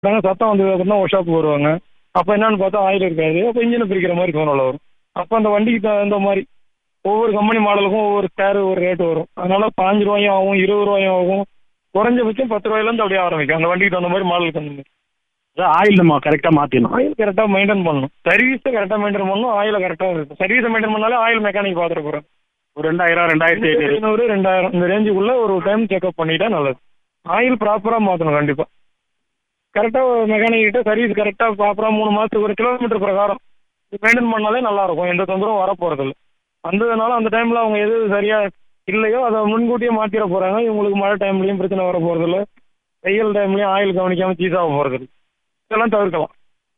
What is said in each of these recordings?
நாங்கள் சத்தம் வந்ததுக்கப்புறம் தான் ஒர்க் ஷாப்புக்கு வருவாங்க அப்போ என்னன்னு பார்த்தா ஆயில் இருக்காது அப்போ இன்ஜினை பிரிக்கிற மாதிரி சூழ்நிலை வரும் அப்போ அந்த வண்டிக்கு தகுந்த மாதிரி ஒவ்வொரு கம்பெனி மாடலுக்கும் ஒவ்வொரு ஸ்பேர் ஒரு ரேட் வரும் அதனால பாஞ்சு ரூபாயும் ஆகும் இருபது ரூபாயும் ஆகும் குறைஞ்சபட்சம் பத்து ரூபாயிலேருந்து அப்படியே ஆரம்பிக்கும் அந்த வண்டிக்கு தகுந்த மாதிரி மாடலுக்கு தகுந்த மாதிரி ஆயில் நம்ம கரெக்டாக மாற்றிடணும் ஆயில் கரெக்டாக மெயின்டைன் பண்ணணும் சர்வீஸை கரெக்டாக மெயின்டைன் பண்ணணும் ஆயிலை கரெக்டாக இருக்கும் சர்வீஸை மெயின்டைன் பண்ணாலே ஆயில் மெக்கானிக் பார்த்துட்டு போகிறேன் ஒரு ரெண்டாயிரம் ரெண்டாயிரத்தி ஐநூறு ஐநூறு ரெண்டாயிரம் இந்த ரேஞ்சுக்குள்ள ஒரு டைம் செக்அப் பண்ணிட்டா நல்லது ஆயில் ப்ராப்பராக மாற்றணும் கண்டிப்பாக கரெக்டாக மெக்கானிக் கிட்ட சர்வீஸ் கரெக்டாக ப்ராப்பராக மூணு மாதத்துக்கு ஒரு கிலோமீட்டர் பிரகாரம் மெயின்டைன் பண்ணாலே நல்லா இருக்கும் எந்த தொந்தரவும் வரப்போகிறதில்ல வந்ததுனால அந்த டைமில் அவங்க எது சரியாக இல்லையோ அதை முன்கூட்டியே மாற்றிட போகிறாங்க இவங்களுக்கு மழை டைம்லையும் பிரச்சனை வர போகிறதில்ல வெயில் டைம்லையும் ஆயில் கவனிக்காமல் சீஸாக போகிறதில்ல இதெல்லாம் தவிர்க்கலாம்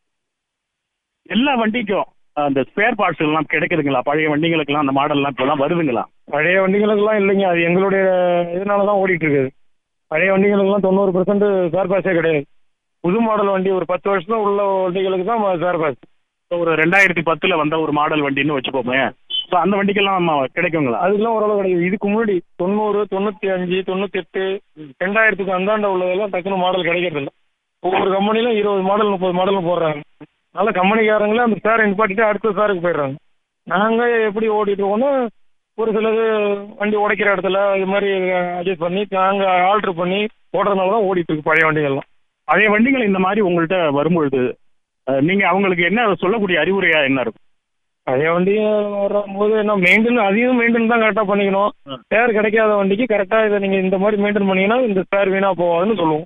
எல்லா வண்டிக்கும் அந்த ஸ்பேர் பார்ட்ஸ் எல்லாம் கிடைக்குதுங்களா பழைய வண்டிகளுக்கெல்லாம் அந்த மாடல்லாம் இப்போலாம் வருதுங்களா பழைய வண்டிகளுக்கெல்லாம் இல்லைங்க அது எங்களுடைய இதனால தான் ஓடிட்டு இருக்குது பழைய வண்டிகளுக்கெல்லாம் தொண்ணூறு பர்சன்ட் ஸ்பேர் பாஸே கிடையாது புது மாடல் வண்டி ஒரு பத்து வருஷம் உள்ள வண்டிகளுக்கு தான் ஸ்பேர் பாஸ் இப்போ ஒரு ரெண்டாயிரத்தி பத்தில் வந்த ஒரு மாடல் வண்டின்னு வச்சுக்கோமே ஸோ அந்த வண்டிக்கெல்லாம் நம்ம கிடைக்குங்களா அதுக்கெல்லாம் ஓரளவு கிடையாது இதுக்கு முன்னாடி தொண்ணூறு தொண்ணூற்றி அஞ்சு தொண்ணூற்றி எட்டு ரெண்டாயிரத்துக்கு அந்தாண்ட உள்ளதெல்லாம் டக்குனு மாடல் கிடைக்கிறது இல்லை ஒவ்வொரு கம்பெனிலும் இருபது மாடல் முப்பது மாடல் போடுறாங்க அதனால கம்பெனிக்காரங்களே அந்த ஸ்பேரை நிப்பாட்டிட்டு அடுத்த ஸ்பேருக்கு போயிடுறாங்க நாங்கள் எப்படி ஓட்டிட்டு இருக்கோம்னா ஒரு சிலது வண்டி உடைக்கிற இடத்துல இது மாதிரி அட்ஜஸ்ட் பண்ணி நாங்கள் ஆல்ட்ரு பண்ணி ஓடுறதுனால தான் ஓடிட்டு இருக்கு பழைய வண்டிகள்லாம் பழைய வண்டிகள் இந்த மாதிரி உங்கள்கிட்ட வரும்பொழுது அஹ், நீங்க அவங்களுக்கு என்ன சொல்லக்கூடிய அறிவுரையா என்ன இருக்கும் பழைய வண்டி வரும்போது என்ன மெயின்டைன் அதையும் மெயின்டைன் தான் கரெக்டாக பண்ணிக்கணும் ம். ஸ்பேர் கிடைக்காத வண்டிக்கு கரெக்டாக இதை நீங்கள் இந்த மாதிரி மெயின்டைன் பண்ணீங்கன்னா இந்த ஸ்பேர் வீணாக போகாதுன்னு சொல்லுவோம்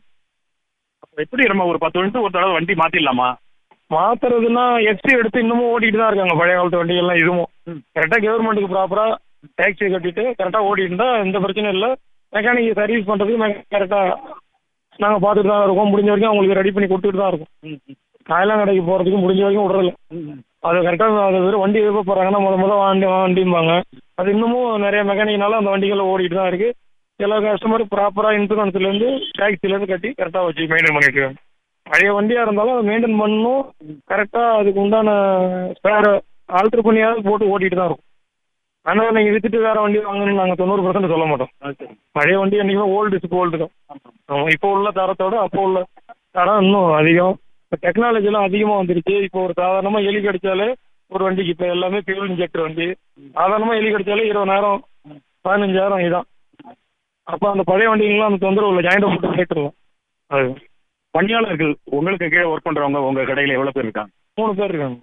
அப்ப எப்படி நம்ம ஒரு பத்து வருஷத்துக்கு ஒரு தடவை வண்டி மாத்திடலாமா மாத்துறதுன்னா எக்ஸ்ட்ரி எடுத்து இன்னமும் ஓட்டிட்டு தான் இருக்காங்க பழைய காலத்து வண்டிகள்லாம் இதுவும் ம். கரெக்டாக கவர்மெண்ட்டுக்கு ப்ராப்பராக டேக்ஸி கட்டிட்டு கரெக்டாக ஓட்டிட்டு இருந்தா எந்த பிரச்சனையும் இல்லை மெக்கானிக் சர்வீஸ் பண்ணுறதுக்கு கரெக்டாக நாங்கள் பார்த்துட்டு தான் இருக்கோம் முடிஞ்ச வரைக்கும் அவங்களுக்கு ரெடி பண்ணி கொடுத்துட்டு தான் இருக்கோம் காயெல்லாம் கடைக்கு போகிறதுக்கு முடிஞ்ச வரைக்கும் விடுறதில்ல அது கரெக்டாக அது வெறும் வண்டி எப்போ போகிறாங்கன்னா முத முத வண்டி வண்டிம்பாங்க அது இன்னமும் நிறைய மெக்கானிக்னால அந்த வண்டிகளில் ஓடிட்டு தான் இருக்குது எல்லா கஸ்டமர் ப்ராப்பராக இன்சூரன்ஸ்லேருந்து டேக்ஸிலேருந்து கட்டி கரெக்டாக வச்சு மெயின்டைன் பண்ணிட்டு இருக்காங்க பழைய வண்டியாக இருந்தாலும் அதை மெயின்டைன் பண்ணணும் கரெக்டாக அதுக்கு உண்டான ஸ்பேர் ஆல்ட்ரு பண்ணியாவது போட்டு ஓட்டிட்டு தான் இருக்கும் அதனால் நீங்கள் விற்றுட்டு வேறு வண்டி வாங்கணும்னு நாங்கள் தொண்ணூறு பர்சன்ட் சொல்ல மாட்டோம் பழைய வண்டி என்றைக்குமே ஓல்டு இஸ் கோல்டு தான் ஆமாம் இப்போ உள்ள தரத்தோட அப்போ உள்ள தரம் இன்னும் அதிகம் இப்போ டெக்னாலஜிலாம் அதிகமாக வந்துருச்சு இப்போ ஒரு சாதாரணமாக எலி கடிச்சாலே ஒரு வண்டிக்கு இப்போ எல்லாமே ஃபியூல் இன்ஜெக்டர் வண்டி சாதாரணமாக எலி கடிச்சாலே இருபதாயிரம் பதினஞ்சாயிரம் இதுதான் அப்போ அந்த பழைய வண்டிங்கெல்லாம் அந்த தொந்தரவு இல்லை ஜாயிண்ட் போட்டு கேட்டுருவோம் அது பணியாளர்கள் உங்களுக்கு கீழே ஒர்க் பண்றவங்க உங்க கடையில எவ்வளவு பேர் இருக்காங்க மூணு பேர் இருக்காங்க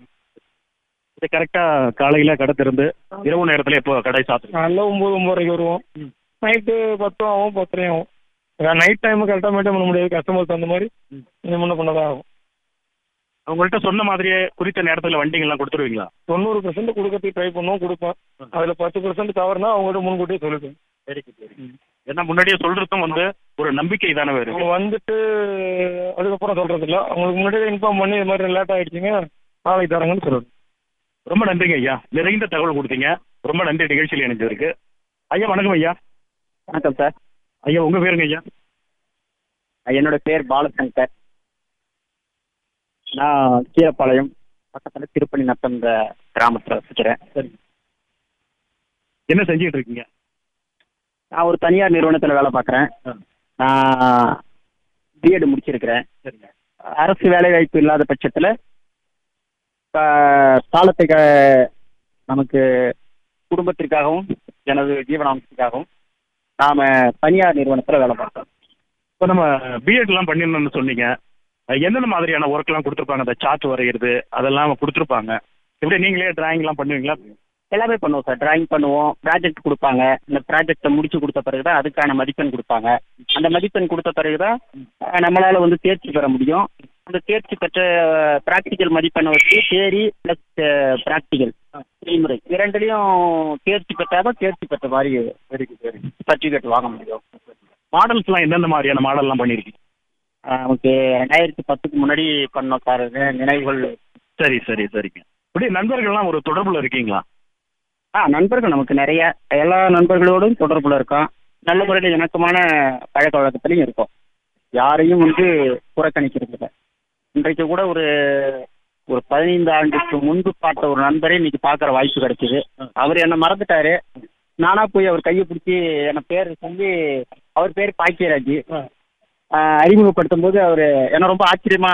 இது கரெக்டா காலையில கடை திறந்து இரவு நேரத்துல எப்போ கடை சாத்துறீங்க காலைல ஒம்பது ஒம்பதரைக்கு வருவோம் நைட்டு பத்தும் ஆகும் பத்தரையும் ஆகும் நைட் டைம் கரெக்டாக மெயின்டைன் பண்ண முடியாது கஸ்டமர்ஸ் அந்த மாதிரி இது முன்ன பண்ணதான் ஆகும் உங்கள்கிட்ட சொன்ன மாதிரியே குறித்த நேரத்துல வண்டிங்கெல்லாம் கொடுத்துருவீங்களா தொண்ணூறு பர்சன்ட் கொடுக்கறதுக்கு ட்ரை பண்ணுவோம் கொடுப்பேன் அதில் பத்து பர்சன்ட் தவறுனா அவங்கள்ட்ட முன்கூட்டியே சொல்லிப்பேன் வெரி குட் ஏன்னா முன்னாடியே சொல்றதும் வந்து ஒரு நம்பிக்கை தானே வேறு அவங்க வந்துட்டு அதுக்கப்புறம் சொல்றது இல்ல அவங்களுக்கு முன்னாடியே இன்ஃபார்ம் பண்ணி இது மாதிரி லேட் ஆயிடுச்சுங்க நாளைக்கு தரங்கன்னு சொல்லுது ரொம்ப நன்றிங்க ஐயா நிறைந்த தகவல் கொடுத்தீங்க ரொம்ப நன்றி நிகழ்ச்சியில் இணைஞ்சதுக்கு ஐயா வணக்கம் ஐயா வணக்கம் சார் ஐயா உங்க பேருங்க ஐயா என்னோட பேர் பாலசங்கர் நான் கீழப்பாளையம் பக்கத்தில் திருப்பணி நத்தம்ன்ற கிராமத்தில் வசிக்கிறேன் சரி என்ன செஞ்சுட்டு இருக்கீங்க நான் ஒரு தனியார் நிறுவனத்தில் வேலை பார்க்குறேன் நான் பிஎட் முடிச்சிருக்கிறேன் சரிங்க அரசு வேலைவாய்ப்பு இல்லாத பட்சத்தில் காலத்தை க நமக்கு குடும்பத்திற்காகவும் எனது ஜீவனாம்சத்துக்காகவும் நாம் தனியார் நிறுவனத்தில் வேலை பார்க்குறோம் இப்போ நம்ம பிஎட்லாம் பண்ணிருந்தோம்னு சொன்னீங்க அஹ் எந்தெந்த மாதிரியான ஒர்க்லாம் கொடுத்துருப்பாங்க அந்த சார்ட் வரைகிறது அதெல்லாம் கொடுத்துருப்பாங்க எப்படி நீங்களே டிராயிங்லாம் பண்ணுவீங்களா எல்லாமே பண்ணுவோம் சார் டிராயிங் பண்ணுவோம் ப்ராஜெக்ட் கொடுப்பாங்க இந்த ப்ராஜெக்டை முடிச்சு கொடுத்த பிறகு தான் அதுக்கான மதிப்பெண் கொடுப்பாங்க அந்த மதிப்பெண் கொடுத்த பிறகு தான் அஹ், நம்மளால வந்து தேர்ச்சி பெற முடியும் அந்த தேர்ச்சி பெற்ற ப்ராக்டிக்கல் மதிப்பெண்ணை வச்சு தேரி ப்ளஸ் ப்ராக்டிக்கல் செய்முறை இரண்டுலையும் தேர்ச்சி பெற்றாதான் தேர்ச்சி பெற்ற மாதிரி சர்டிஃபிகேட் வாங்க முடியும் மாடல்ஸ்லாம் எந்தெந்த மாதிரியான மாடல்லாம் பண்ணியிருக்கீங்க அஹ், நமக்கு ரெண்டாயிரத்தி பத்துக்கு முன்னாடி பண்ணோம் சார் இது நினைவுகள் சரி சரி சரிங்க இப்படி நண்பர்கள்லாம் ஒரு தொடர்புல இருக்கீங்களா ஆ நண்பர்கள் நமக்கு நிறைய எல்லா நண்பர்களோடும் தொடர்புல இருக்கோம் நல்ல முறையில் இணக்கமான பழக்க வழக்கத்துலையும் இருக்கோம் யாரையும் வந்து புறக்கணிக்கிறது இல்லை இன்றைக்கு கூட ஒரு ஒரு பதினைந்து ஆண்டுக்கு முன்பு பார்த்த ஒரு நண்பரை இன்னைக்கு பார்க்குற வாய்ப்பு கிடைச்சிது அவர் என்னை மறந்துட்டாரு நானா போய் அவர் கையை பிடிச்சி என்ன பேர் சொல்லி அவர் பேர் பாக்கியராஜ் அறிமுகப்படுத்தும் போது அவர் என்ன ரொம்ப ஆச்சரியமா